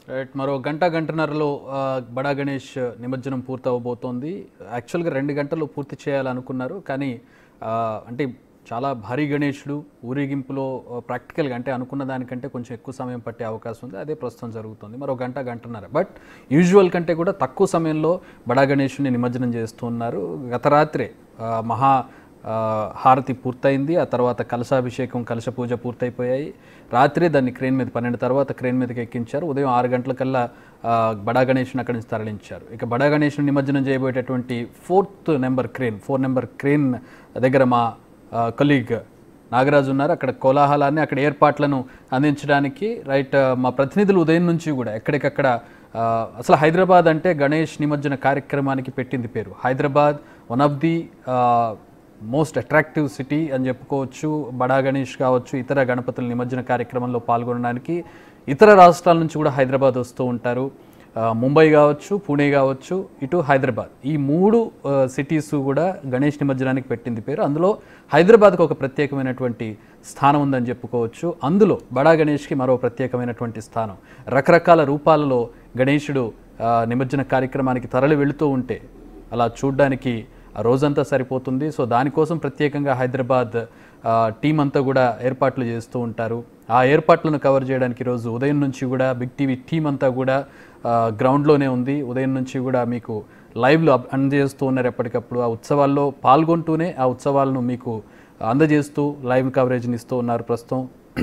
right మరో గంట గంటన్నరలో ఆ, బడా గణేష్ నిమజ్జనం పూర్తవబోతోంది యాక్చువల్గా రెండు గంటల్లో పూర్తి చేయాలనుకున్నారు కానీ ఆ, అంటే చాలా భారీ గణేషుడు ఊరేగింపులో ఆ, ప్రాక్టికల్గా అంటే అనుకున్న దానికంటే కొంచెం ఎక్కువ సమయం పట్టే అవకాశం ఉంది అదే ప్రస్తుతం జరుగుతుంది మరో గంట గంటన్నర బట్ యూజువల్ కంటే కూడా తక్కువ సమయంలో బడా గణేషుని నిమజ్జనం చేస్తున్నారు గత రాత్రే ఆ, మహా ఆ, హారతి పూర్తయింది ఆ తర్వాత కలశాభిషేకం కలశ పూజ పూర్తయిపోయాయి రాత్రి దాన్ని క్రేన్ మీద పన్నెండు తర్వాత క్రేన్ మీదకి ఎక్కించారు ఉదయం ఆరు గంటలకల్లా ఆ, బడా గణేష్ని అక్కడి నుంచి తరలించారు ఇక బడా గణేష్ని నిమజ్జనం చేయబోయేటటువంటి fourth number crane four number crane దగ్గర మా కొలీగ్ నాగరాజు ఉన్నారు అక్కడ కోలాహలాన్ని అక్కడ ఏర్పాట్లను అందించడానికి రైట్ మా ప్రతినిధులు ఉదయం నుంచి కూడా ఎక్కడికక్కడ ఆ, అసలు హైదరాబాద్ అంటే గణేష్ నిమజ్జన కార్యక్రమానికి పెట్టింది పేరు Hyderabad one of the most attractive city అని చెప్పుకోవచ్చు బడా గణేష్ కావచ్చు ఇతర గణపతుల నిమజ్జన కార్యక్రమంలో పాల్గొనడానికి ఇతర రాష్ట్రాల నుంచి కూడా హైదరాబాద్ వస్తూ ఉంటారు ఆ, ముంబై కావచ్చు పూణే కావచ్చు ఇటు హైదరాబాద్ ఈ మూడు సిటీస్ కూడా గణేష్ నిమజ్జనానికి పెట్టింది పేరు అందులో హైదరాబాద్కు ఒక ప్రత్యేకమైనటువంటి స్థానం ఉందని చెప్పుకోవచ్చు అందులో బడా గణేష్కి మరో ప్రత్యేకమైనటువంటి స్థానం రకరకాల రూపాలలో గణేశుడు ఆ, నిమజ్జన కార్యక్రమానికి తరలి వెళుతూ ఉంటే అలా చూడ్డానికి ఆ రోజంతా సరిపోతుంది సో దానికోసం ప్రత్యేకంగా హైదరాబాద్ ఆ, టీం అంతా కూడా ఏర్పాట్లు చేస్తూ ఉంటారు ఆ ఏర్పాట్లను కవర్ చేయడానికి ఈరోజు ఉదయం నుంచి కూడా బిగ్ టీవీ టీం అంతా కూడా ఆ, గ్రౌండ్లోనే ఉంది ఉదయం నుంచి కూడా మీకు లైవ్లో అప్- అందజేస్తూ ఉన్నారు ఎప్పటికప్పుడు ఆ ఉత్సవాల్లో పాల్గొంటూనే ఆ ఉత్సవాలను మీకు అందజేస్తూ లైవ్ కవరేజ్ని ఇస్తూ ఉన్నారు ప్రస్తుతం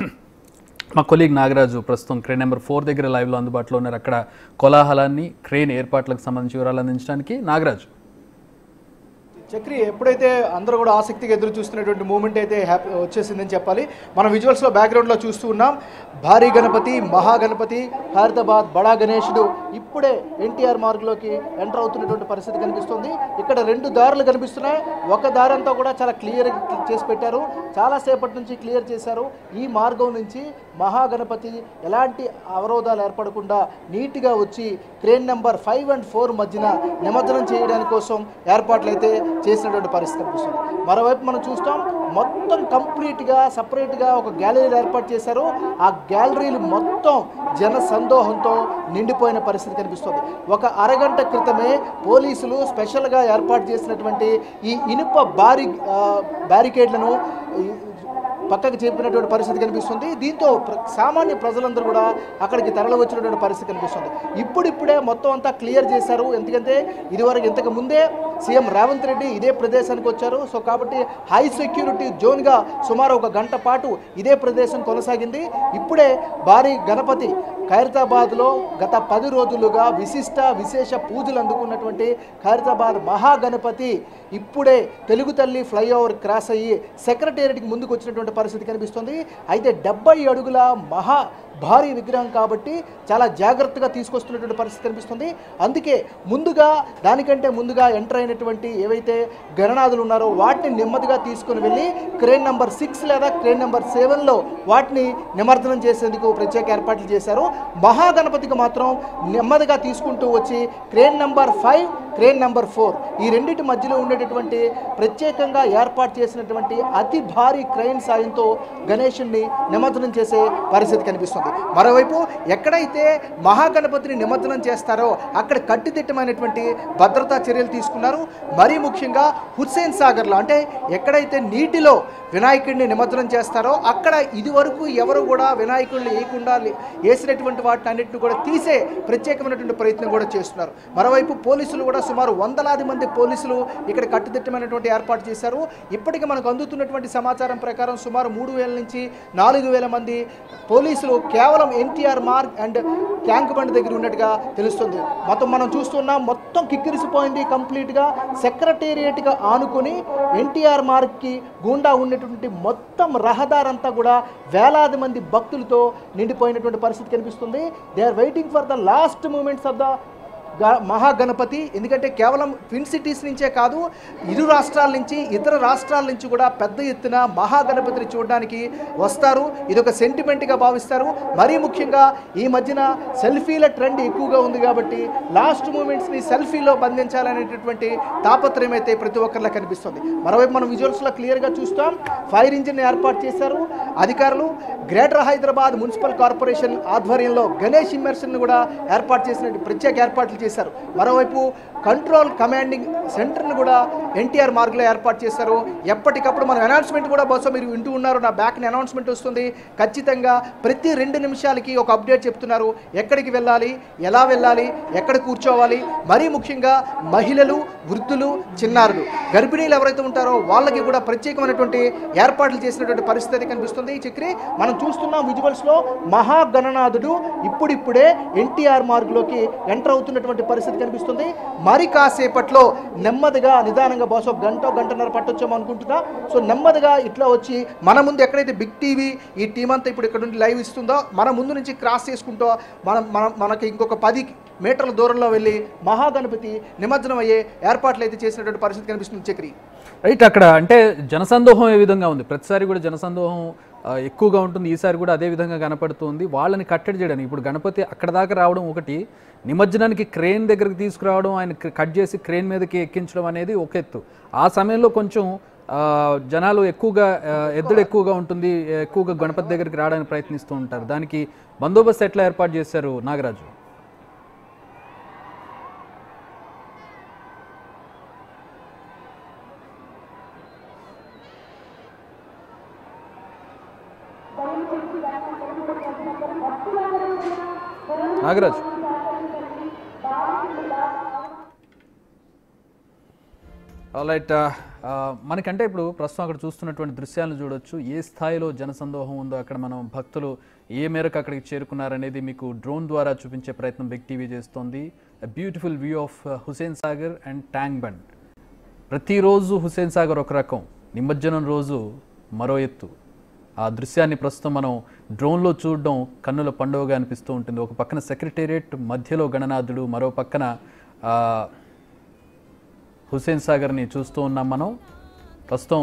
మా కొలీగ్ నాగరాజు ప్రస్తుతం క్రేన్ నెంబర్ ఫోర్ దగ్గర లైవ్లో అందుబాటులో ఉన్నారు అక్కడ కోలాహలాన్ని క్రేన్ ఏర్పాట్లకు సంబంధించి వివరాలు అందించడానికి నాగరాజు చక్రి ఎప్పుడైతే అందరూ కూడా ఆసక్తిగా ఎదురు చూస్తున్నటువంటి మూమెంట్ అయితే హ్యాపీ వచ్చేసిందని చెప్పాలి మన విజువల్స్లో బ్యాక్గ్రౌండ్లో చూస్తూ ఉన్నాం భారీ గణపతి మహాగణపతి హైదరాబాద్ బడా గణేశుడు ఇప్పుడే ఎన్టీఆర్ మార్గ్లోకి ఎంటర్ అవుతున్నటువంటి పరిస్థితి కనిపిస్తుంది ఇక్కడ రెండు దారులు కనిపిస్తున్నాయి ఒక దారి అంతా కూడా చాలా క్లియర్ చేసి పెట్టారు చాలాసేపటి నుంచి క్లియర్ చేశారు ఈ మార్గం నుంచి మహాగణపతి ఎలాంటి అవరోధాలు ఏర్పడకుండా నీట్గా వచ్చి crane number five and four మధ్యన నిమజ్జనం చేయడానికి కోసం ఏర్పాట్లు అయితే చేసినటువంటి పరిస్థితి కనిపిస్తుంది మరోవైపు మనం చూస్తాం మొత్తం కంప్లీట్గా సపరేట్గా ఒక గ్యాలరీలు ఏర్పాటు చేశారు ఆ గ్యాలరీలు మొత్తం జన సందోహంతో నిండిపోయిన పరిస్థితి కనిపిస్తుంది ఒక అరగంట క్రితమే పోలీసులు స్పెషల్గా ఏర్పాటు చేసినటువంటి ఈ ఇనుప బారి ఆ, బ్యారికేడ్లను ఈ పక్కకు చెప్పినటువంటి పరిస్థితి కనిపిస్తుంది దీంతో ప్ర- సామాన్య ప్రజలందరూ కూడా అక్కడికి తరలి వచ్చినటువంటి పరిస్థితి కనిపిస్తుంది ఇప్పుడిప్పుడే మొత్తం అంతా క్లియర్ చేశారు ఎందుకంటే ఇదివరకు ఇంతకు ముందే సీఎం రేవంత్ రెడ్డి ఇదే ప్రదేశానికి వచ్చారు సో కాబట్టి హై సెక్యూరిటీ జోన్గా సుమారు ఒక గంట పాటు ఇదే ప్రదేశం కొనసాగింది ఇప్పుడే భారీ గణపతి ఖైరతాబాద్లో గత పది రోజులుగా విశిష్ట విశేష పూజలు అందుకున్నటువంటి ఖైరతాబాద్ మహాగణపతి ఇప్పుడే తెలుగు తల్లి ఫ్లైఓవర్ క్రాస్ అయ్యి సెక్రటేరియట్కి ముందుకు వచ్చినటువంటి పరిస్థితి కనిపిస్తుంది అయితే డెబ్బై అడుగుల మహా భారీ విగ్రహం కాబట్టి చాలా జాగ్రత్తగా తీసుకొస్తున్నటువంటి పరిస్థితి కనిపిస్తుంది అందుకే ముందుగా దానికంటే ముందుగా ఎంటర్ అయినటువంటి ఏవైతే గణనాథులు ఉన్నారో వాటిని నెమ్మదిగా తీసుకుని వెళ్ళి క్రేన్ నెంబర్ సిక్స్ లేదా క్రేన్ నెంబర్ సెవెన్లో వాటిని నిమజ్జనం చేసేందుకు ప్రత్యేక ఏర్పాట్లు చేశారు మహాగణపతికి మాత్రం నెమ్మదిగా తీసుకుంటూ వచ్చి crane number five crane number four ఈ రెండింటి మధ్యలో ఉండేటటువంటి ప్రత్యేకంగా ఏర్పాటు చేసినటువంటి అతి భారీ క్రెయిన్ సాయంతో గణేషుణ్ణి నిమజ్జనం చేసే పరిస్థితి కనిపిస్తుంది మరోవైపు ఎక్కడైతే మహాగణపతిని నిమజ్జనం చేస్తారో అక్కడ కట్టుదిట్టమైనటువంటి భద్రతా చర్యలు తీసుకున్నారు మరీ ముఖ్యంగా హుస్సేన్ సాగర్లో అంటే ఎక్కడైతే నీటిలో వినాయకుడిని నిమజ్జనం చేస్తారో అక్కడ ఇదివరకు ఎవరు కూడా వినాయకుడిని వేయకుండా లే- వేసినటువంటి వాటిని అన్నింటిని కూడా తీసే ప్రత్యేకమైనటువంటి ప్రయత్నం కూడా చేస్తున్నారు మరోవైపు పోలీసులు కూడా సుమారు వందలాది మంది పోలీసులు ఇక్కడ కట్టుదిట్టమైనటువంటి ఏర్పాటు చేశారు ఇప్పటికి మనకు అందుతున్నటువంటి సమాచారం ప్రకారం సుమారు మూడు వేల నుంచి నాలుగు వేల మంది పోలీసులు కేవలం ఎన్టీఆర్ మార్గ్ అండ్ ట్యాంక్ బండ్ దగ్గర ఉన్నట్టుగా తెలుస్తుంది మొత్తం మనం చూస్తున్నాం మొత్తం కిక్కిరిసిపోయింది కంప్లీట్గా సెక్రటేరియట్గా ఆనుకొని ఎన్టీఆర్ మార్గ్కి గుండా ఉన్నటువంటి మొత్తం రహదారంతా కూడా వేలాది మంది భక్తులతో నిండిపోయినటువంటి పరిస్థితి కనిపిస్తుంది they are waiting for the last moments of the గ మహాగణపతి ఎందుకంటే కేవలం ట్విన్ సిటీస్ నుంచే కాదు ఇరు రాష్ట్రాల నుంచి ఇతర రాష్ట్రాల నుంచి కూడా పెద్ద ఎత్తున మహాగణపతిని చూడడానికి వస్తారు ఇది ఒక సెంటిమెంట్గా భావిస్తారు మరీ ముఖ్యంగా ఈ మధ్యన సెల్ఫీల ట్రెండ్ ఎక్కువగా ఉంది కాబట్టి లాస్ట్ మూమెంట్స్ని సెల్ఫీలో బంధించాలనేటటువంటి తాపత్రయం అయితే ప్రతి ఒక్కరిలో కనిపిస్తుంది మరోవైపు మనం విజువల్స్లో క్లియర్గా చూస్తాం ఫైర్ ఇంజిన్ ఏర్పాటు చేశారు అధికారులు గ్రేటర్ హైదరాబాద్ మున్సిపల్ కార్పొరేషన్ ఆధ్వర్యంలో గణేష్ ఇమ్మర్షన్ కూడా ఏర్పాటు చేసిన ప్రత్యేక ఏర్పాట్లు చేశారు మరోవైపు కంట్రోల్ కమాండింగ్ సెంటర్ను కూడా ఎన్టీఆర్ మార్గులో ఏర్పాటు చేశారు ఎప్పటికప్పుడు మనం అనౌన్స్మెంట్ కూడా బహుశా మీరు వింటూ ఉన్నారు నా బ్యాక్ని అనౌన్స్మెంట్ వస్తుంది ఖచ్చితంగా ప్రతి రెండు నిమిషాలకి ఒక అప్డేట్ చెప్తున్నారు ఎక్కడికి వెళ్ళాలి ఎలా వెళ్ళాలి ఎక్కడ కూర్చోవాలి మరీ ముఖ్యంగా మహిళలు వృద్ధులు చిన్నారులు గర్భిణీలు ఎవరైతే ఉంటారో వాళ్ళకి కూడా ప్రత్యేకమైనటువంటి ఏర్పాట్లు చేసినటువంటి పరిస్థితి అయితే కనిపిస్తుంది ఈ చక్రి మనం చూస్తున్నాం విజువల్స్లో మహాగణనాథుడు ఇప్పుడిప్పుడే ఎన్టీఆర్ మార్గులోకి ఎంటర్ అవుతున్నటువంటి పరిస్థితి కనిపిస్తుంది మరి కాసేపట్లో నెమ్మదిగా నిదానంగా బహుశా ఒక గంట గంటన్నర పట్టొచ్చాము అనుకుంటున్నా సో నెమ్మదిగా ఇట్లా వచ్చి మన ముందు ఎక్కడైతే బిగ్ టీవీ ఈ టీం అంతా ఇప్పుడు ఇక్కడ నుండి లైవ్ ఇస్తుందో మన ముందు నుంచి క్రాస్ చేసుకుంటూ మనం మనం మనకి ఇంకొక పది మీటర్ల దూరంలో వెళ్ళి మహాగణపతి నిమజ్జనం అయ్యే ఏర్పాట్లు అయితే చేసినటువంటి పరిస్థితి కనిపిస్తుంది చక్రి రైట్ అక్కడ అంటే జనసందోహం ఏ విధంగా ఉంది ప్రతిసారి కూడా జనసందోహం ఆ, ఎక్కువగా ఉంటుంది ఈసారి కూడా అదే విధంగా కనపడుతుంది వాళ్ళని కట్టడి చేయడానికి ఇప్పుడు గణపతి అక్కడ దాకా రావడం ఒకటి నిమజ్జనానికి క్రేన్ దగ్గరికి తీసుకురావడం ఆయన క- కట్ చేసి క్రేన్ మీదకి ఎక్కించడం అనేది ఒక ఎత్తు ఆ సమయంలో కొంచెం ఆ, జనాలు ఎక్కువగా ఆ, ఎద్దుడు ఎక్కువగా ఉంటుంది ఎక్కువగా గణపతి దగ్గరికి రావడానికి ప్రయత్నిస్తూ ఉంటారు దానికి బందోబస్తు ఎట్లా ఏర్పాటు చేశారు నాగరాజు నాగరాజు రైట్ మనకంటే ఇప్పుడు ప్రస్తుతం అక్కడ చూస్తున్నటువంటి దృశ్యాలను చూడొచ్చు ఏ స్థాయిలో జనసందోహం ఉందో అక్కడ మనం భక్తులు ఏ మేరకు అక్కడికి చేరుకున్నారనేది మీకు డ్రోన్ ద్వారా చూపించే ప్రయత్నం బిగ్ టీవీ చేస్తోంది beautiful view of Hussain Sagar and Tank Bund ప్రతిరోజు హుసేన్ సాగర్ ఒక రకం నిమజ్జనం రోజు మరో ఎత్తు ఆ దృశ్యాన్ని ప్రస్తుతం మనం డ్రోన్లో చూడడం కన్నుల పండుగగా అనిపిస్తూ ఉంటుంది ఒక పక్కన సెక్రటేరియట్ మధ్యలో గణనాథుడు మరో పక్కన ఆ, హుసేన్ సాగర్ని చూస్తూ ఉన్నాం మనం ప్రస్తుతం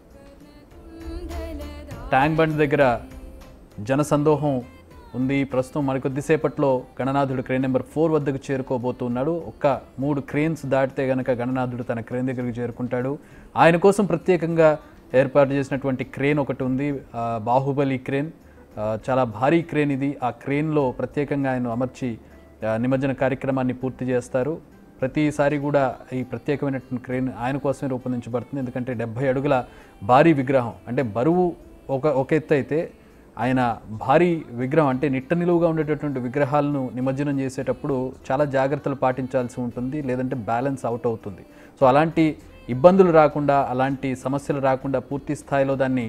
ట్యాంక్ బండ్ దగ్గర జనసందోహం ఉంది ప్రస్తుతం మరికొద్దిసేపట్లో గణనాథుడు క్రేన్ నెంబర్ ఫోర్ వద్దకు చేరుకోబోతున్నాడు ఒక్క మూడు క్రేన్స్ దాటితే గనక గణనాథుడు తన క్రేన్ దగ్గరికి చేరుకుంటాడు ఆయన కోసం ప్రత్యేకంగా ఏర్పాటు చేసినటువంటి క్రేన్ ఒకటి ఉంది ఆ, బాహుబలి క్రేన్ ఆ, చాలా భారీ క్రేన్ ఇది ఆ క్రేన్లో ప్రత్యేకంగా ఆయన అమర్చి ఆ, నిమజ్జన కార్యక్రమాన్ని పూర్తి చేస్తారు ప్రతిసారి కూడా ఈ ప్రత్యేకమైనటువంటి క్రేన్ ఆయన కోసమే రూపొందించబడుతుంది ఎందుకంటే డెబ్బై అడుగుల భారీ విగ్రహం అంటే బరువు ఒక ఒక ఎత్తు అయితే ఆయన భారీ విగ్రహం అంటే నిట్ట నిలువుగా ఉండేటటువంటి విగ్రహాలను నిమజ్జనం చేసేటప్పుడు చాలా జాగ్రత్తలు పాటించాల్సి ఉంటుంది లేదంటే బ్యాలెన్స్ అవుట్ అవుతుంది సో అలాంటి ఇబ్బందులు రాకుండా అలాంటి సమస్యలు రాకుండా పూర్తి స్థాయిలో దాన్ని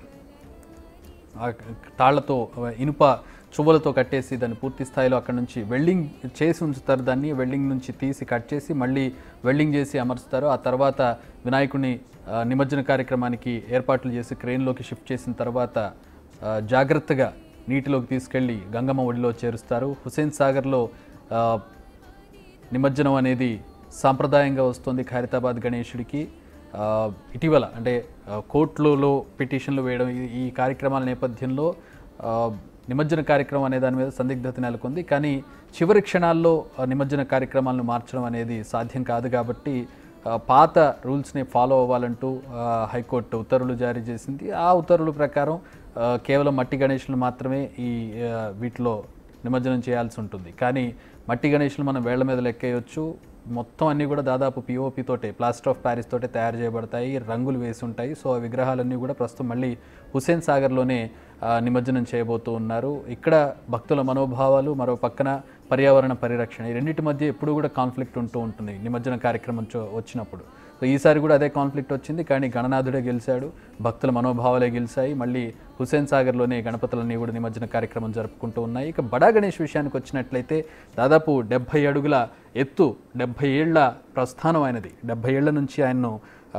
ఆ తాళ్లతో ఆ, ఇనుప చువ్వలతో కట్టేసి దాన్ని పూర్తి స్థాయిలో అక్కడ నుంచి వెల్డింగ్ చేసి ఉంచుతారు దాన్ని వెల్డింగ్ నుంచి తీసి కట్ చేసి మళ్ళీ వెల్డింగ్ చేసి అమరుస్తారు ఆ తర్వాత వినాయకుడిని ఆ, నిమజ్జన కార్యక్రమానికి ఏర్పాట్లు చేసి క్రెయిన్లోకి షిఫ్ట్ చేసిన తర్వాత ఆ, జాగ్రత్తగా నీటిలోకి తీసుకెళ్ళి గంగమ్మ ఒడిలో చేరుస్తారు హుసేన్ సాగర్లో ఆ, నిమజ్జనం అనేది సాంప్రదాయంగా వస్తుంది ఖైరతాబాద్ గణేశుడికి ఆ, ఇటీవల అంటే ఆ, కోర్టులలో పిటిషన్లు వేయడం ఈ- ఈ కార్యక్రమాల నేపథ్యంలో ఆ, నిమజ్జన కార్యక్రమం అనే దాని మీద సందిగ్ధత నెలకొంది కానీ చివరి క్షణాల్లో ఆ, నిమజ్జన కార్యక్రమాలను మార్చడం అనేది సాధ్యం కాదు కాబట్టి ఆ, పాత రూల్స్ని ఫాలో అవ్వాలంటూ ఆ, హైకోర్టు ఉత్తర్వులు జారీ చేసింది ఆ ఉత్తర్వుల ప్రకారం ఆ, కేవలం మట్టి గణేషులు మాత్రమే ఈ ఆ, వీటిలో నిమజ్జనం చేయాల్సి ఉంటుంది కానీ మట్టి గణేషులు మనం వేళ్ల మీద లెక్కేయొచ్చు మొత్తం అన్నీ కూడా దాదాపు పిఓపి తోటే ప్లాస్టర్ ఆఫ్ ప్యారిస్ తోటే తయారు చేయబడతాయి రంగులు వేసి ఉంటాయి సో ఆ విగ్రహాలన్నీ కూడా ప్రస్తుతం మళ్ళీ హుసేన్ సాగర్లోనే ఆ, నిమజ్జనం చేయబోతూ ఉన్నారు ఇక్కడ భక్తుల మనోభావాలు మరో పక్కన పర్యావరణ పరిరక్షణ ఈ రెండింటి మధ్య ఎప్పుడు కూడా కాన్ఫ్లిక్ట్ ఉంటూ ఉంటుంది నిమజ్జన కార్యక్రమం చో- వచ్చినప్పుడు సో ఈసారి కూడా అదే కాన్ఫ్లిక్ట్ వచ్చింది కానీ గణనాథుడే గెలిచాడు భక్తుల మనోభావాలే గెలిచాయి మళ్ళీ హుసేన్ సాగర్లోనే గణపతులన్నీ కూడా నిమజ్జన కార్యక్రమం జరుపుకుంటూ ఉన్నాయి ఇక బడా గణేష్ విషయానికి వచ్చినట్లయితే దాదాపు డెబ్భై అడుగుల ఎత్తు డెబ్భై ఏళ్ల ప్రస్థానం ఆయనది డెబ్భై ఏళ్ల నుంచి ఆయన్ను ఆ,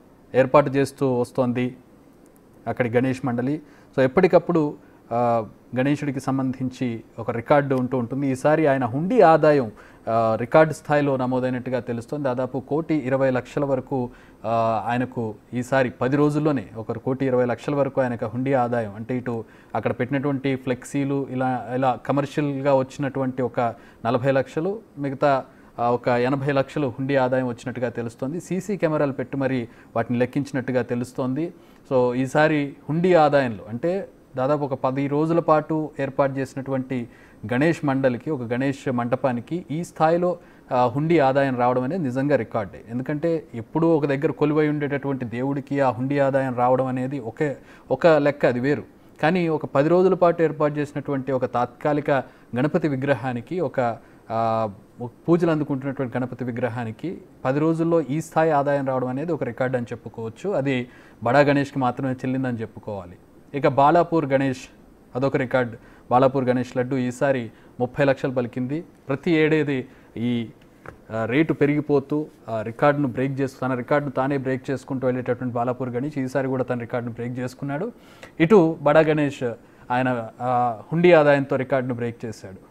ఏర్పాటు చేస్తూ వస్తోంది అక్కడి గణేష్ మండలి సో ఎప్పటికప్పుడు ఆ, గణేశుడికి సంబంధించి ఒక రికార్డు ఉంటూ ఉంటుంది ఈసారి ఆయన హుండీ ఆదాయం ఆ, రికార్డు స్థాయిలో నమోదైనట్టుగా తెలుస్తోంది దాదాపు కోటి ఇరవై లక్షల వరకు ఆ, ఆయనకు ఈసారి పది రోజుల్లోనే ఒక కోటి ఇరవై లక్షల వరకు ఆయనకు హుండీ ఆదాయం అంటే ఇటు అక్కడ పెట్టినటువంటి ఫ్లెక్సీలు ఇలా ఇలా కమర్షియల్గా వచ్చినటువంటి ఒక నలభై లక్షలు మిగతా ఆ, ఒక ఎనభై లక్షలు హుండీ ఆదాయం వచ్చినట్టుగా తెలుస్తోంది సీసీ కెమెరాలు పెట్టి మరి వాటిని లెక్కించినట్టుగా తెలుస్తోంది సో ఈసారి హుండీ ఆదాయంలో అంటే దాదాపు ఒక పది రోజుల పాటు ఏర్పాటు చేసినటువంటి గణేష్ మండలికి ఒక గణేష్ మంటపానికి ఈ స్థాయిలో ఆ, హుండీ ఆదాయం రావడం అనేది నిజంగా రికార్డే ఎందుకంటే ఎప్పుడూ ఒక దగ్గర కొలువై ఉండేటటువంటి దేవుడికి ఆ హుండీ ఆదాయం రావడం అనేది ఒకే ఒక లెక్క అది వేరు కానీ ఒక పది రోజుల పాటు ఏర్పాటు చేసినటువంటి ఒక తాత్కాలిక గణపతి విగ్రహానికి ఒక ఆ, ఒక పూజలు అందుకుంటున్నటువంటి గణపతి విగ్రహానికి పది రోజుల్లో ఈ స్థాయి ఆదాయం రావడం అనేది ఒక రికార్డ్ అని చెప్పుకోవచ్చు అది బడా గణేష్కి మాత్రమే చెల్లిందని చెప్పుకోవాలి ఇక బాలాపూర్ గణేష్ అదొక రికార్డ్ బాలాపూర్ గణేష్ లడ్డు ఈసారి ముప్పై లక్షలు పలికింది ప్రతి ఏడేది ఈ ఆ, రేటు పెరిగిపోతూ ఆ రికార్డును బ్రేక్ చేసు తన రికార్డును తానే బ్రేక్ చేసుకుంటూ వెళ్ళేటటువంటి బాలాపూర్ గణేష్ ఈసారి కూడా తన రికార్డును బ్రేక్ చేసుకున్నాడు ఇటు బడా గణేష్ ఆయన ఆ, హుండీ ఆదాయంతో రికార్డును బ్రేక్ చేశాడు